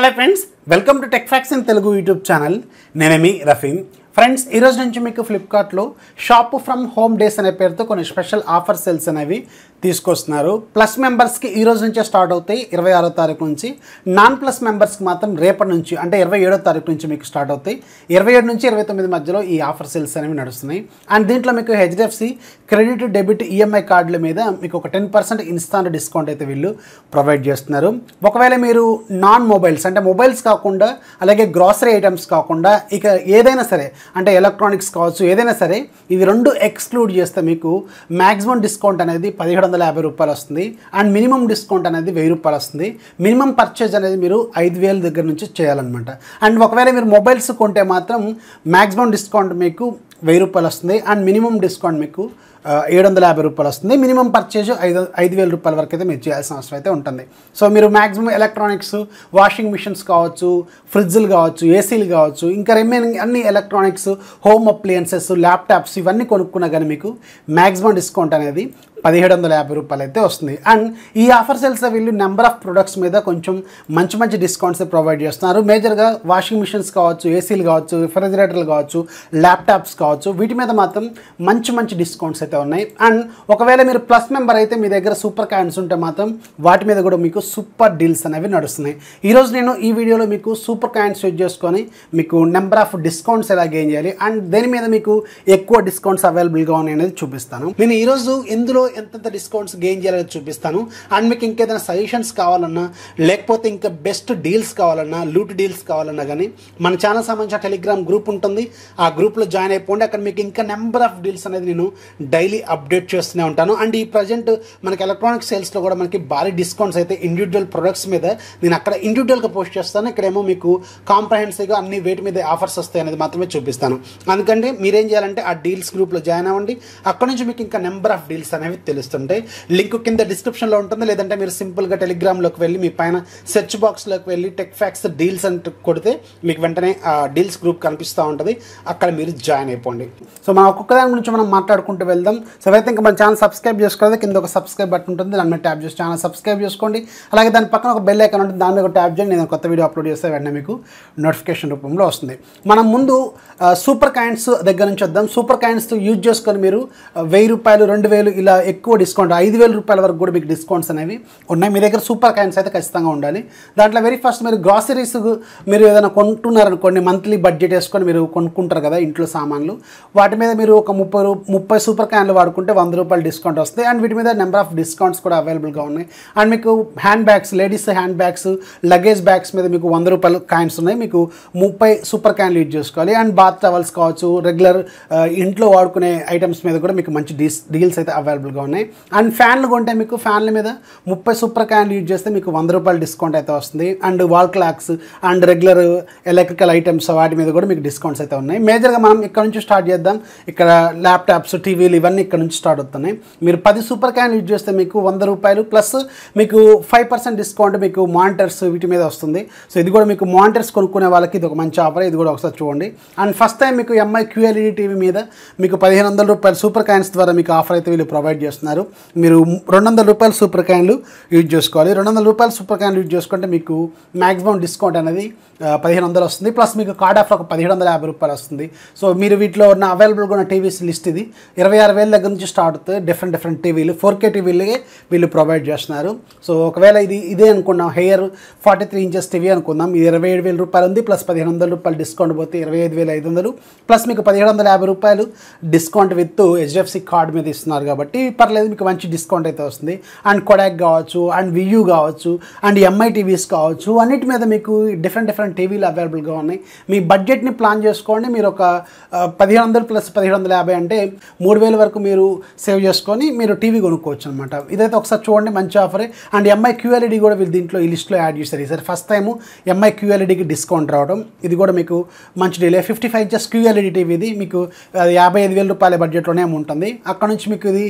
hi friends welcome to tech facts in Telugu YouTube channel నేనేమి Rafeem friends ఈ రోజు నుంచి మీకు ఫ్లిప్కార్ట్లో షాప్ ఫ్రమ్ హోమ్ డేస్ అనే పేరుతో కొన్ని స్పెషల్ ఆఫర్ సేల్స్ అనేవి తీసుకొస్తున్నారు ప్లస్ మెంబర్స్కి ఈ రోజు నుంచే స్టార్ట్ అవుతాయి ఇరవై ఆరో తారీఖు నుంచి నాన్ ప్లస్ మెంబర్స్కి మాత్రం రేపటి నుంచి అంటే ఇరవై ఏడో తారీఖు నుంచి మీకు స్టార్ట్ అవుతాయి ఇరవై ఏడు నుంచి ఇరవై తొమ్మిది మధ్యలో ఈ ఆఫర్ సేల్స్ అనేవి నడుస్తున్నాయి అండ్ దీంట్లో మీకు హెచ్డిఎఫ్సి క్రెడిట్ డెబిట్ ఈఎంఐ కార్డుల మీద మీకు ఒక టెన్ పర్సెంట్ ఇన్స్టాంట్ డిస్కౌంట్ అయితే వీళ్ళు ప్రొవైడ్ చేస్తున్నారు ఒకవేళ మీరు నాన్ మొబైల్స్ అంటే మొబైల్స్ కాకుండా అలాగే గ్రాసరీ ఐటమ్స్ కాకుండా ఇక ఏదైనా సరే అంటే ఎలక్ట్రానిక్స్ కావచ్చు ఏదైనా సరే ఇవి రెండు ఎక్స్క్లూడ్ చేస్తే మీకు మ్యాక్సిమం డిస్కౌంట్ అనేది పదిహేడు వందల యాభై రూపాయలు వస్తుంది అండ్ మినిమం డిస్కౌంట్ అనేది వెయ్యి రూపాయలు వస్తుంది మినిమం పర్చేజ్ అనేది మీరు ఐదు వేల దగ్గర నుంచి చేయాలన్నమాట అండ్ ఒకవేళ మీరు మొబైల్స్ కొంటే మాత్రం మ్యాక్సిమం డిస్కౌంట్ మీకు వెయ్యి రూపాయలు వస్తుంది అండ్ మినిమం డిస్కౌంట్ మీకు ఏడు వందల యాభై రూపాయలు వస్తుంది మినిమం పర్చేజ్ ఐదు ఐదు వేల రూపాయల వరకు అయితే మీరు చేయాల్సిన అవసరం అయితే ఉంటుంది సో మీరు మ్యాక్సిమం ఎలక్ట్రానిక్స్ వాషింగ్ మిషన్స్ కావచ్చు ఫ్రిడ్జ్లు కావచ్చు ఏసీలు కావచ్చు ఇంకా రిమైనింగ్ అన్ని ఎలక్ట్రానిక్స్ హోమ్ అప్లియన్సెస్ ల్యాప్టాప్స్ ఇవన్నీ కొనుక్కున్నా కానీ మీకు మ్యాక్సిమం డిస్కౌంట్ అనేది పదిహేడు వందల యాభై రూపాయలు అయితే వస్తుంది అండ్ ఈ ఆఫర్ సేల్స్ వీళ్ళు నెంబర్ ఆఫ్ ప్రొడక్ట్స్ మీద కొంచెం మంచి మంచి డిస్కౌంట్స్ ప్రొవైడ్ చేస్తున్నారు మేజర్గా వాషింగ్ మిషన్స్ కావచ్చు ఏసీలు కావచ్చు రిఫ్రిజిరేటర్లు కావచ్చు ల్యాప్టాప్స్ కావచ్చు వీటి మీద మాత్రం మంచి మంచి డిస్కౌంట్స్ అయితే ఉన్నాయి అండ్ ఒకవేళ మీరు ప్లస్ మెంబర్ అయితే మీ దగ్గర సూపర్ కాయిన్స్ ఉంటే మాత్రం వాటి మీద కూడా మీకు సూపర్ డీల్స్ అనేవి నడుస్తున్నాయి ఈరోజు నేను ఈ వీడియోలో మీకు సూపర్ కాయిన్స్ యూజ్ చేసుకొని మీకు నెంబర్ ఆఫ్ డిస్కౌంట్స్ ఎలా గెయిన్ చేయాలి అండ్ దేని మీద మీకు ఎక్కువ డిస్కౌంట్స్ అవైలబుల్గా ఉన్నాయి అనేది చూపిస్తాను నేను ఈరోజు ఎందులో ఎంతెంత డిస్కౌంట్స్ గెయిన్ చేయాలని చూపిస్తాను అండ్ మీకు ఇంకేదైనా సజెషన్స్ కావాలన్నా లేకపోతే ఇంకా బెస్ట్ డీల్స్ కావాలన్నా లూట్ డీల్స్ కావాలన్నా కానీ మన ఛానల్ సంబంధించిన టెలిగ్రామ్ గ్రూప్ ఉంటుంది ఆ గ్రూప్లో జాయిన్ అయిపోండి అక్కడ మీకు ఇంకా నెంబర్ ఆఫ్ డీల్స్ అనేది నేను డైలీ అప్డేట్ చేస్తూనే ఉంటాను అండ్ ఈ ప్రజెంట్ మనకి ఎలక్ట్రానిక్ సేల్స్లో కూడా మనకి భారీ డిస్కౌంట్స్ అయితే ఇండివిజువల్ ప్రొడక్ట్స్ మీద నేను అక్కడ ఇండివిజువల్గా పోస్ట్ చేస్తాను ఇక్కడేమో మీకు కాంప్రహెన్సివ్గా అన్ని వేటి మీద ఆఫర్స్ వస్తాయి అనేది మాత్రమే చూపిస్తాను అందుకంటే మీరేం చేయాలంటే ఆ డీల్స్ గ్రూప్లో జాయిన్ అవ్వండి అక్కడ నుంచి మీకు ఇంకా నెంబర్ ఆఫ్ డీల్స్ అనేవి తెలుస్తుంటాయి లింక్ కింద డిస్క్రిప్షన్లో ఉంటుంది లేదంటే మీరు సింపుల్గా టెలిగ్రామ్లోకి వెళ్ళి మీ పైన సెర్చ్ బాక్స్లోకి వెళ్ళి టెక్ ఫ్యాక్స్ డీల్స్ అంటూ కొడితే మీకు వెంటనే ఆ డీల్స్ గ్రూప్ కనిపిస్తూ ఉంటుంది అక్కడ మీరు జాయిన్ అయిపోండి సో మనం ఒక్కొక్క దాని గురించి మనం మాట్లాడుకుంటూ వెళ్దాం సో అయితే ఇంకా మన ఛానల్ సబ్స్క్రైబ్ చేసుకోవాలి కింద ఒక సబ్స్క్రైబ్ బటన్ ఉంటుంది దాని మీద ట్యాప్ చేసి ఛానల్ సబ్స్క్రైబ్ చేసుకోండి అలాగే దాని పక్కన ఒక బెల్ ఐకాన్ ఉంటుంది దాని మీద ఒక ట్యాప్ చేయండి నేను కొత్త వీడియో అప్లోడ్ చేస్తే వెంటనే మీకు నోటిఫికేషన్ రూపంలో వస్తుంది మనం ముందు సూపర్ కాయిన్స్ దగ్గర నుంచి వద్దాం సూపర్ కాయిన్స్ యూజ్ చేసుకొని మీరు ఆ, వెయ్యి రూపాయలు రెండు వేలు ఇలా ఎక్కువ డిస్కౌంట్ ఐదు వేల రూపాయల వరకు కూడా మీకు డిస్కౌంట్స్ అనేవి ఉన్నాయి మీ దగ్గర సూపర్ కాయిన్స్ అయితే ఖచ్చితంగా ఉండాలి దాంట్లో వెరీ ఫస్ట్ మీరు గ్రాసరీస్ మీరు ఏదైనా కొంటున్నారనుకోండి మంత్లీ బడ్జెట్ వేసుకొని మీరు కొనుక్కుంటారు కదా ఇంట్లో సామాన్లు వాటి మీద మీరు ఒక ముప్పై రూ ముప్పై సూపర్ కాయిన్లు వాడుకుంటే వంద రూపాయలు డిస్కౌంట్ వస్తాయి అండ్ వీటి మీద నెంబర్ ఆఫ్ డిస్కౌంట్స్ కూడా అవైలబుల్గా ఉన్నాయి అండ్ మీకు hand bags ladies hand bags luggage bags మీద మీకు వంద రూపాయలు కాయిన్స్ ఉన్నాయి మీకు ముప్పై సూపర్ కాయిన్లు యూజ్ చేసుకోవాలి అండ్ బాత్ టవల్స్ కావచ్చు రెగ్యులర్ ఇంట్లో వాడుకునే ఐటమ్స్ మీద కూడా మీకు మంచి డీస్ డీల్స్ అయితే అవైలబుల్గా ఉన్నాయి అండ్ ఫ్యాన్లు కొంటే మీకు ఫ్యాన్ల మీద ముప్పై సూపర్ కాయిన్లు యూజ్ చేస్తే మీకు వంద రూపాయలు డిస్కౌంట్ అయితే వస్తుంది and wall clocks and regular electrical items వాటి మీద కూడా మీకు డిస్కౌంట్స్ అయితే ఉన్నాయి మేజర్గా మనం ఇక్కడ నుంచి స్టార్ట్ చేద్దాం ఇక్కడ ల్యాప్టాప్స్ టీవీలు ఇవన్నీ ఇక్కడ నుంచి స్టార్ట్ అవుతున్నాయి మీరు పది సూపర్ కాయిన్ యూజ్ చేస్తే మీకు వంద రూపాయలు ప్లస్ మీకు ఫైవ్ పర్సెంట్ డిస్కౌంట్ మీకు మానిటర్స్ వీటి మీద వస్తుంది సో ఇది కూడా మీకు మానిటర్స్ కొనుక్కునే వాళ్ళకి ఇది ఒక మంచి ఆఫర్ ఇది కూడా ఒకసారి చూడండి అండ్ ఫస్ట్ టైం మీకు ఎంఐ క్యూఎల్ఈడి టీవీ మీద మీకు పదిహేను వందల రూపాయలు సూపర్ కాయిన్స్ ద్వారా మీకు ఆఫర్ అయితే వీళ్ళు ప్రొవైడ్ చేస్తున్నారు మీరు రెండు వందల రూపాయలు సూపర్ కాయిన్లు యూజ్ చేసుకోవాలి రెండు వందల రూపాయలు సూపర్ కాయిన్లు యూజ్ చేసుకుంటే మీకు మాక్సిమం డిస్కౌంట్ అనేది ఆ, పదిహేను వందలు వస్తుంది ప్లస్ మీకు కార్డ్ ఆఫర్ ఒక పదిహేడు వందల యాభై రూపాయలు వస్తుంది సో మీరు వీటిలో ఉన్న అవైలబుల్గా ఉన్న టీవీస్ లిస్ట్ ఇది ఇరవై ఆరు వేల దగ్గర నుంచి స్టార్ట్ అవుతుంది డిఫరెంట్ డిఫరెంట్ టీవీలు ఫోర్ కే టీవీలే వీళ్ళు ప్రొవైడ్ చేస్తున్నారు సో ఒకవేళ ఇది ఇదే అనుకున్నాం Haier forty three inches TV అనుకుందాం ఇది ఇరవై ఏడు వేల రూపాయలు ఉంది ప్లస్ పదిహేను వందల రూపాయలు డిస్కౌంట్ పోతే ఇరవై ఐదు వేల ఐదు వందలు ప్లస్ మీకు పదిహేడు వందల యాభై రూపాయలు డిస్కౌంట్ విత్ హెచ్డిఎఫ్సి కార్డ్ మీద ఇస్తున్నారు కాబట్టి పర్లేదు మీకు మంచి డిస్కౌంట్ అయితే వస్తుంది అండ్ కొడాక్ కావచ్చు అండ్ వియూ కావచ్చు అండ్ ఎంఐ టీవీస్ కావచ్చు అన్నిటి మీద మీకు డిఫరెంట్ డిఫరెంట్ టీవీలు అవైలబుల్గా ఉన్నాయి మీ బడ్జెట్ని ప్లాన్ చేసుకోండి మీరు ఒక ఆ, పదిహేను వందలు ప్లస్ పదిహేడు వందల యాభై అంటే మూడు వేల వరకు మీరు సేవ్ చేసుకొని మీరు టీవీ కొనుక్కోవచ్చు అనమాట ఇదైతే ఒకసారి చూడండి మంచి ఆఫరే అండ్ ఎంఐ క్యూఎల్ఈడి కూడా వీళ్ళు దీంట్లో ఈ లిస్ట్లో యాడ్ చేశారు ఈసారి ఫస్ట్ టైం ఎంఐ క్యూఎల్ఈడికి డిస్కౌంట్ రావడం ఇది కూడా మీకు మంచి డీలే fifty five inches QLED TV ఇది మీకు అది యాభై ఐదు వేల రూపాయల బడ్జెట్లోనే ఉంటుంది అక్కడ నుంచి మీకు ఇది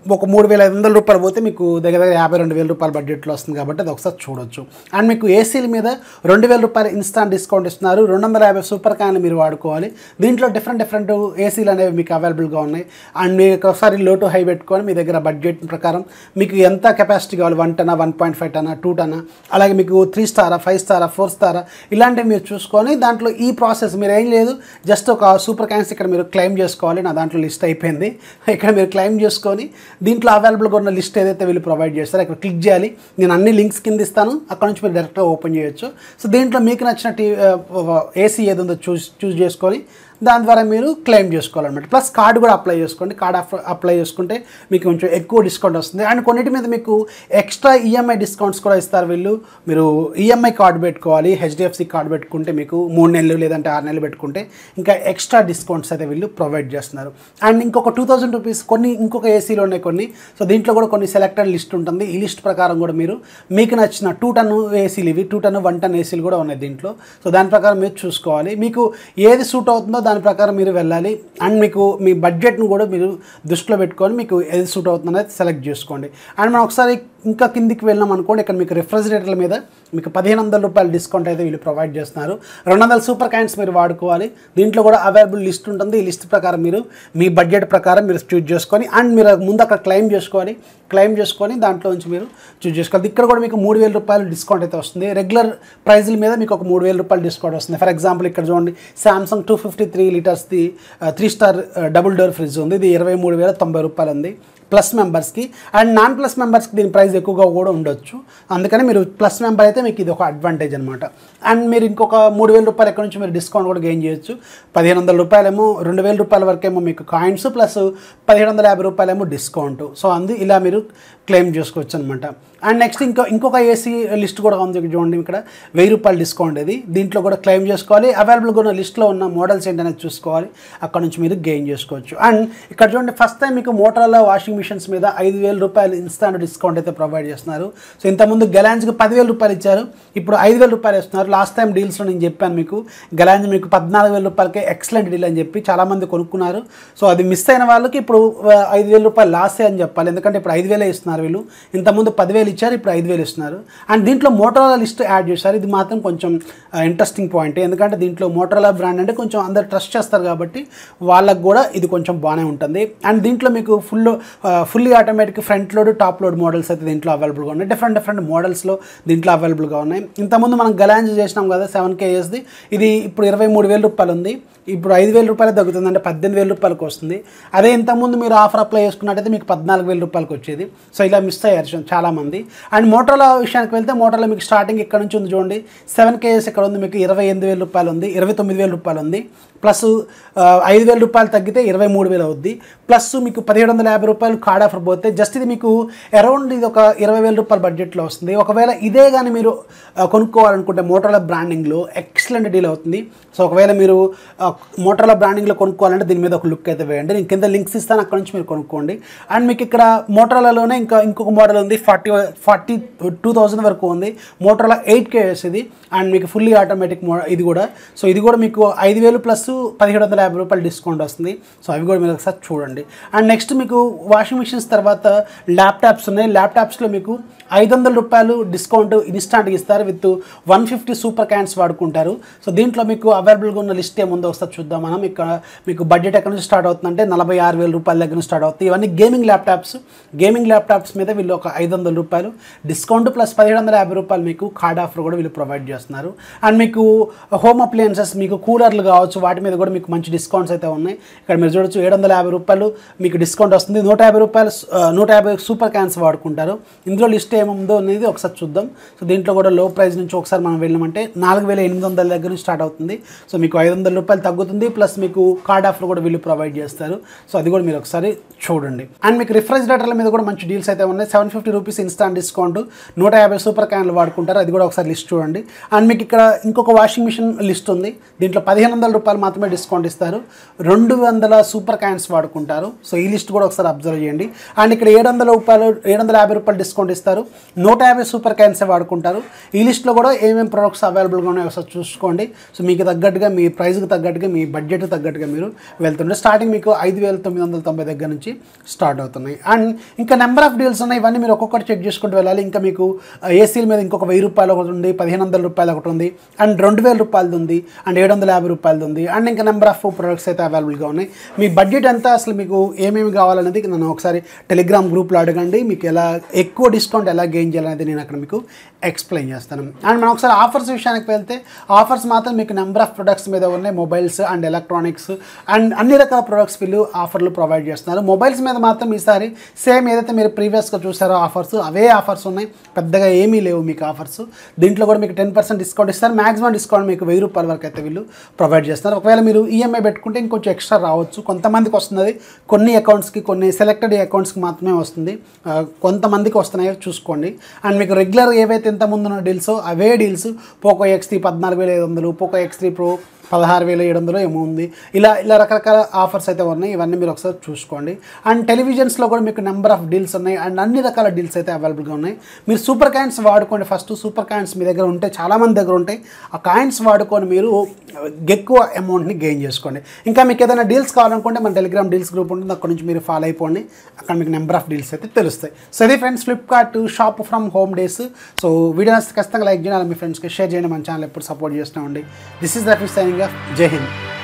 ఒక మూడు వేల ఐదు వందల రూపాయలు పోతే మీకు దగ్గర దగ్గర యాభై రెండు వేల రూపాయల బడ్జెట్లో వస్తుంది కాబట్టి అది ఒకసారి చూడొచ్చు అండ్ మీకు ఏసీల మీద రెండు వేల రూపాయలు ఇన్స్టాంట్ డిస్కౌంట్ ఇస్తున్నారు రెండు వందల యాభై సూపర్ క్యాన్లు మీరు వాడుకోవాలి దీంట్లో డిఫరెంట్ డిఫరెంట్ ఏసీలు అనేవి మీకు అవైలబుల్గా ఉన్నాయి అండ్ మీకు ఒకసారి లో టు హై పెట్టుకొని మీ దగ్గర బడ్జెట్ ప్రకారం మీకు ఎంత కెపాసిటీ కావాలి వన్ టనా వన్ పాయింట్ ఫైవ్ టనా టూ టనా అలాగే మీకు త్రీ స్టారా ఫైవ్ స్టారా ఫోర్ స్టారా ఇలాంటివి మీరు చూసుకొని దాంట్లో ఈ ప్రాసెస్ మీరు ఏం లేదు జస్ట్ ఒక సూపర్ క్యాన్స్ ఇక్కడ మీరు క్లెయిమ్ చేసుకోవాలి నా దాంట్లో లిస్ట్ అయిపోయింది ఇక్కడ మీరు క్లెయిమ్ చేసుకొని దీంట్లో అవైలబుల్గా ఉన్న లిస్ట్ ఏదైతే వీళ్ళు ప్రొవైడ్ చేస్తారో ఇక్కడ క్లిక్ చేయాలి నేను అన్ని లింక్స్ కింద ఇస్తాను అక్కడ నుంచి మీరు డైరెక్ట్గా ఓపెన్ చేయొచ్చు సో దీంట్లో మీకు నచ్చిన టీ ఏసీ ఏది ఉందో చూస్ చూస్ చేసుకొని దాని ద్వారా మీరు క్లెయిమ్ చేసుకోవాలన్నమాట ప్లస్ కార్డు కూడా అప్లై చేసుకోండి కార్డ్ అప్లై చేసుకుంటే మీకు కొంచెం ఎక్కువ డిస్కౌంట్ వస్తుంది అండ్ కొన్నిటి మీద మీకు ఎక్స్ట్రా ఈఎంఐ డిస్కౌంట్స్ కూడా ఇస్తారు వీళ్ళు మీరు ఈఎంఐ కార్డు పెట్టుకోవాలి హెచ్డిఎఫ్సి కార్డు పెట్టుకుంటే మీకు మూడు నెలలు లేదంటే ఆరు నెలలు పెట్టుకుంటే ఇంకా ఎక్స్ట్రా డిస్కౌంట్స్ అయితే వీళ్ళు ప్రొవైడ్ చేస్తున్నారు అండ్ ఇంకొక టూ థౌజండ్ రూపీస్ కొన్ని ఇంకొక ఏసీలో ఉన్నాయి కొన్ని సో దీంట్లో కూడా కొన్ని సెలెక్టెడ్ లిస్ట్ ఉంటుంది ఈ లిస్ట్ ప్రకారం కూడా మీరు మీకు నచ్చిన టూ టన్ ఏసీలు ఇవి టూ టన్ వన్ టన్ ఏసీలు కూడా ఉన్నాయి దీంట్లో సో దాని ప్రకారం మీరు చూసుకోవాలి మీకు ఏది సూట్ అవుతుందో దాని ప్రకారం మీరు వెళ్ళాలి అండ్ మీకు మీ బడ్జెట్ను కూడా మీరు దృష్టిలో పెట్టుకొని మీకు ఏది సూట్ అవుతుందో అనేది సెలెక్ట్ చేసుకోండి అండ్ మనం ఒకసారి ఇంకా కిందికి వెళ్ళినాం అనుకోండి ఇక్కడ మీకు రిఫ్రిజిరేటర్ల మీద మీకు పదిహేను వందల రూపాయల డిస్కౌంట్ అయితే వీళ్ళు ప్రొవైడ్ చేస్తున్నారు రెండు వందల సూపర్ క్యాన్స్ మీరు వాడుకోవాలి దీంట్లో కూడా అవైలబుల్ లిస్ట్ ఉంటుంది ఈ లిస్ట్ ప్రకారం మీరు మీ బడ్జెట్ ప్రకారం మీరు చూజ్ చేసుకొని అండ్ మీరు ముందు అక్కడ క్లెయిమ్ చేసుకోవాలి క్లెయిమ్ చేసుకొని దాంట్లో నుంచి మీరు చూజ్ చేసుకోవాలి ఇక్కడ కూడా మీకు మూడు వేల రూపాయలు డిస్కౌంట్ అయితే వస్తుంది రెగ్యులర్ ప్రైజుల మీద మీకు ఒక మూడు వేల రూపాయలు డిస్కౌంట్ వస్తుంది ఫర్ ఎగ్జాంపుల్ ఇక్కడ చూడండి సామ్సంగ్ టూ ఫిఫ్టీ త్రీ లీటర్స్ది three star double door fridge ఉంది ఇది ఇరవై మూడు వేల తొంభై రూపాయలు ఉంది ప్లస్ మెంబర్స్కి అండ్ నాన్ ప్లస్ మెంబర్స్కి దీని ప్రైస్ ఎక్కువగా కూడా ఉండొచ్చు అందుకని మీరు ప్లస్ మెంబర్ అయితే మీకు ఇది ఒక అడ్వాంటేజ్ అనమాట అండ్ మీరు ఇంకొక మూడు వేల రూపాయలు ఎక్కడి నుంచి మీరు డిస్కౌంట్ కూడా గెయిన్ చేయొచ్చు పదిహేను వందల రూపాయలేమో రెండు వేల రూపాయల వరకేమో మీకు కాయిన్స్ ప్లస్ పదిహేడు వందల యాభై రూపాయలేమో డిస్కౌంట్ సో అందు ఇలా మీరు క్లెయిమ్ చేసుకోవచ్చు అనమాట అండ్ నెక్స్ట్ ఇంకో ఇంకొక ఏసీ లిస్ట్ కూడా ఉంది ఇక్కడ చూడండి ఇక్కడ వెయ్యి రూపాయలు డిస్కౌంట్ ఇది దీంట్లో కూడా క్లెయిమ్ చేసుకోవాలి అవైలబుల్గా ఉన్న లిస్ట్లో ఉన్న మోడల్స్ ఏంటనేది చూసుకోవాలి అక్కడ నుంచి మీరు గెయిన్ చేసుకోవచ్చు అండ్ ఇక్కడ చూడండి ఫస్ట్ టైం మీకు మోటార్లో వాషింగ్ మిషన్స్ మీద ఐదు వేల రూపాయలు ఇన్స్టాంట్ డిస్కౌంట్ అయితే ప్రొవైడ్ చేస్తున్నారు సో ఇంతకుముందు గెలాన్స్కి పదివేల రూపాయలు ఇచ్చారు ఇప్పుడు ఐదు వేల రూపాయలు ఇస్తున్నారు లాస్ట్ టైం డీల్స్లో నేను చెప్పాను మీకు గెలాన్స్ మీకు పద్నాలుగు వేల రూపాయలకే ఎక్సలెంట్ డీల్ అని చెప్పి చాలామంది కొనుక్కున్నారు సో అది మిస్ అయిన వాళ్ళకి ఇప్పుడు ఆ, ఐదు వేల రూపాయలు లాసే అని చెప్పాలి ఎందుకంటే ఇప్పుడు ఐదు వేలే ఇస్తున్నారు వీళ్ళు ఇంతకుముందు పదివేలు ఇచ్చారు ఇప్పుడు ఐదు వేలు ఇస్తున్నారు అండ్ దీంట్లో మోటరోలా లిస్ట్ యాడ్ చేశారు ఇది మాత్రం కొంచెం ఇంట్రెస్టింగ్ పాయింట్ ఎందుకంటే దీంట్లో మోటరోలా బ్రాండ్ అంటే కొంచెం అందరు ట్రస్ట్ చేస్తారు కాబట్టి వాళ్ళకు కూడా ఇది కొంచెం బాగానే ఉంటుంది అండ్ దీంట్లో మీకు full fully automatic front load top load models అయితే దీంట్లో అవైలబుల్గా ఉన్నాయి డిఫరెంట్ డిఫరెంట్ మోడల్స్లో దీంట్లో అవైలబుల్గా ఉన్నాయి ఇంతకుముందు మనం గలాంజ్ చేసినాం కదా సెవెన్ కేఎస్ది ఇది ఇప్పుడు ఇరవై మూడు వేల రూపాయలు ఉంది ఇప్పుడు ఐదు వేల రూపాయలు తగ్గుతుంది అంటే పద్దెనిమిది వేల రూపాయలకు వస్తుంది అదే ఇంతకుముందు మీరు ఆఫర్ అప్లై చేసుకున్నట్టయితే మీకు పద్నాలుగు వేల రూపాయలకు వచ్చేది సో ఇలా మిస్ అయ్యారు చా- చాలామంది అండ్ మోటార్ల విషయానికి వెళ్తే మోటార్లో మీకు స్టార్టింగ్ ఇక్కడ నుంచి ఉంది చూడండి సెవెన్ కేఎస్ ఇక్కడ ఉంది మీకు ఇరవై ఎనిమిది వేల రూపాయలు ఉంది ఇరవై తొమ్మిది వేల రూపాయలు ఉంది ప్లస్ ఆ, ఐదు వేల రూపాయలు తగ్గితే ఇరవై మూడు వేలు అవుద్ది ప్లస్ మీకు పదిహేడు వందల యాభై రూపాయలు కార్డ్ ఆఫర్ పోతే జస్ట్ ఇది మీకు అరౌండ్ ఇది ఒక ఇరవై వేల రూపాయల బడ్జెట్లో వస్తుంది ఒకవేళ ఇదే కానీ మీరు ఆ, కొనుక్కోవాలనుకుంటే మోటార్ల బ్రాండింగ్లో ఎక్సలెంట్ డీల్ అవుతుంది సో ఒకవేళ మీరు ఆ, మోటార్ల బ్రాండింగ్లో కొనుక్కోవాలంటే దీని మీద ఒక లుక్ అయితే వేయండి నేను కింద లింక్స్ ఇస్తాను అక్కడ నుంచి మీరు కొనుక్కోండి అండ్ మీకు ఇక్కడ మోటార్లలోనే ఇంకా ఇంకొక మోడల్ ఉంది ఫార్టీ ఫార్టీ టూ థౌజండ్ వరకు ఉంది Motorola eight K S and మీకు ఫుల్లీ ఆటోమేటిక్ మో ఇది కూడా సో ఇది కూడా మీకు ఐదు వేలు ప్లస్ పదిహేడు వందల యాభై రూపాయలు డిస్కౌంట్ వస్తుంది సో అవి కూడా మీరు ఒకసారి చూడండి అండ్ నెక్స్ట్ మీకు వాషింగ్ మిషన్స్ తర్వాత ల్యాప్టాప్స్ ఉన్నాయి ల్యాప్టాప్స్లో మీకు ఐదు వందల రూపాయలు డిస్కౌంట్ ఇన్స్టాంట్గా ఇస్తారు with one fifty super coins వాడుకుంటారు సో దీంట్లో మీకు అవైలబుల్గా ఉన్న లిస్ట్ ఏముందో ఒకసారి చూద్దాం మనం ఇక్కడ మీకు బడ్జెట్ ఎక్కడ నుంచి స్టార్ట్ అవుతుందంటే నలభై ఆరు వేల రూపాయల దగ్గర నుంచి స్టార్ట్ అవుతుంది ఇవన్నీ గేమింగ్ ల్యాప్టాప్స్ గేమింగ్ ల్యాప్టాప్స్ మీద వీళ్ళు ఒక ఐదు వందల రూపాయలు డిస్కౌంట్ ప్లస్ పదిహేడు వందల యాభై రూపాయలు మీకు కార్డ్ ఆఫర్ కూడా వీళ్ళు ప్రొవైడ్ చేస్తున్నారు అండ్ మీకు హోమ్ అప్లయన్సెస్ మీకు కూలర్లు కావచ్చు వాటి మీద కూడా మీకు మంచి డిస్కౌంట్స్ అయితే ఉన్నాయి ఇక్కడ మీరు చూడొచ్చు ఏడు వందల యాభై రూపాయలు మీకు డిస్కౌంట్ వస్తుంది నూట యాభై రూపాయలు ఆ, నూట యాభై సూపర్ క్యాన్స్ వాడుకుంటారు ఇందులో లిస్ట్ ఏముందో అనేది ఒకసారి చూద్దాం సో దీంట్లో కూడా లో ప్రైస్ నుంచి ఒకసారి మనం వెళ్ళామంటే నాలుగు వేల ఎనిమిది వందల దగ్గర నుంచి స్టార్ట్ అవుతుంది సో మీకు ఐదు వందల రూపాయలు తగ్గుతుంది ప్లస్ మీకు కార్డ్ ఆఫర్ కూడా వీళ్ళు ప్రొవైడ్ చేస్తారు సో అది కూడా మీరు ఒకసారి చూడండి అండ్ మీకు రిఫ్రిజిరేటర్ల మీద కూడా మంచి డీల్స్ అయితే ఉన్నాయి seven fifty rupees instant discount నూట యాభై సూపర్ క్యాన్లు వాడుకుంటారు అది కూడా ఒకసారి లిస్ట్ చూడండి అండ్ మీకు ఇక్కడ ఇంకొక వాషింగ్ మిషన్ లిస్ట్ ఉంది దీంట్లో పదిహేను వందల రూపాయలు మాత్రమే డిస్కౌంట్ ఇస్తారు రెండు వందల సూపర్ క్యాన్స్ వాడుకుంటారు సో ఈ లిస్ట్ కూడా ఒకసారి అబ్జర్వ్ చేయండి అండ్ ఇక్కడ ఏడు వందల రూపాయలు ఏడు వందల యాభై రూపాయలు డిస్కౌంట్ ఇస్తారు నూట యాభై సూపర్ క్యాన్సే వాడుకుంటారు ఈ లిస్ట్లో కూడా ఏమేమి ప్రొడక్ట్స్ అవైలబుల్గా ఉన్నాయో ఒకసారి చూసుకోండి సో మీకు తగ్గట్టుగా మీ ప్రైస్కి తగ్గట్టుగా మీ బడ్జెట్కి తగ్గట్టుగా మీరు వెళ్తుంటే స్టార్టింగ్ మీకు ఐదు వేల తొమ్మిది వందల తొంభై దగ్గర నుంచి స్టార్ట్ అవుతున్నాయి అండ్ ఇంకా నెంబర్ ఆఫ్ డీల్స్ ఉన్నాయి ఇవన్నీ మీరు ఒక్కొక్కటి చెక్ చేసుకుంటూ వెళ్ళాలి ఇంకా మీకు ఏసీల మీద ఇంకొక వెయ్యి రూపాయలు ఒకటి ఉంది పదిహేను వందల రూపాయలు ఒకటి ఉంది అండ్ రెండు వేల రూపాయలది ఉంది అండ్ ఏడు వందల యాభై రూపాయలది ఉంది అండ్ ఇంకా నెంబర్ ఆఫ్ ప్రొడక్ట్స్ అయితే అవైలబుల్గా ఉన్నాయి మీ బడ్జెట్ ఎంత అసలు మీకు ఏమేమి కావాలనేది నన్ను ఒకసారి టెలిగ్రామ్ గ్రూప్లో అడగండి మీకు ఎలా ఎక్కువ డిస్కౌంట్ ఎలా గెయిన్ చేయాలనేది నేను అక్కడ మీకు ఎక్స్ప్లెయిన్ చేస్తాను అండ్ మనం ఒకసారి ఆఫర్స్ విషయానికి వెళ్తే ఆఫర్స్ మాత్రం మీకు నెంబర్ ఆఫ్ ప్రొడక్ట్స్ మీద ఉన్నాయి మొబైల్స్ అండ్ ఎలక్ట్రానిక్స్ అండ్ అన్ని రకాల ప్రొడక్ట్స్ వీళ్ళు ఆఫర్లు ప్రొవైడ్ చేస్తున్నారు మొబైల్స్ మీద మాత్రం ఈసారి సేమ్ ఏదైతే మీరు ప్రీవియస్గా చూసారో ఆఫర్స్ అవే ఆఫర్స్ ఉన్నాయి పెద్దగా ఏమీ లేవు మీకు ఆఫర్స్ దీంట్లో కూడా మీకు టెన్ పర్సెంట్ డిస్కౌంట్ ఇస్తారు మాక్సిమం డిస్కౌంట్ మీకు వెయ్యి రూపాయల వరకు అయితే వీళ్ళు ప్రొవైడ్ చేస్తున్నారు ఒకవేళ మీరు ఈఎంఐ పెట్టుకుంటే ఇంకొంచెం ఎక్స్ట్రా రావచ్చు కొంతమందికి వస్తుంది కొన్ని అకౌంట్స్కి కొన్ని సెలెక్టెడ్ అకౌంట్స్కి మాత్రమే వస్తుంది ఆ, కొంతమందికి వస్తున్నాయో చూసుకోండి అండ్ మీకు రెగ్యులర్ ఏవైతే ఇంత ముందు ఉన్న డీల్స్ అవే డీల్స్ పోకో ఎక్స్ త్రీ పద్నాలుగు వేల ఐదు వందలు పోకో ఎక్స్ త్రీ ప్రో పదహారు వేల ఏడు వందలు ఏమో ఉంది ఇలా ఇలా రకరకాల ఆఫర్స్ అయితే ఉన్నాయి ఇవన్నీ మీరు ఒకసారి చూసుకోండి అండ్ టెలివిజన్స్లో కూడా మీకు నెంబర్ ఆఫ్ డీల్స్ ఉన్నాయి అండ్ అన్ని రకాల డీల్స్ అయితే అవైలబుల్గా ఉన్నాయి మీరు సూపర్ కాయిన్స్ వాడుకోండి ఫస్ట్ సూపర్ కాయిన్స్ మీ దగ్గర ఉంటే చాలామంది దగ్గర ఉంటాయి ఆ కాయిన్స్ వాడుకొని మీరు ఎక్కువ అమౌంట్ని గెయిన్ చేసుకోండి ఇంకా మీకు ఏదైనా డీల్స్ కావాలనుకుంటే మన టెలిగ్రామ్ డీల్స్ గ్రూప్ ఉంటుంది అక్కడ నుంచి మీరు ఫాలో అయిపోండి అక్కడ మీకు నెంబర్ ఆఫ్ డీల్స్ అయితే తెలుస్తాయి సో ఇది friends Flipkart shop from home days so video నచ్చితే ఖచ్చితంగా లైక్ చేయాలి మీ ఫ్రెండ్స్కి షేర్ చేయండి మన ఛానల్ ఎప్పుడు సపోర్ట్ చేస్తూ ఉండి this is Rafi signing off Jai Hind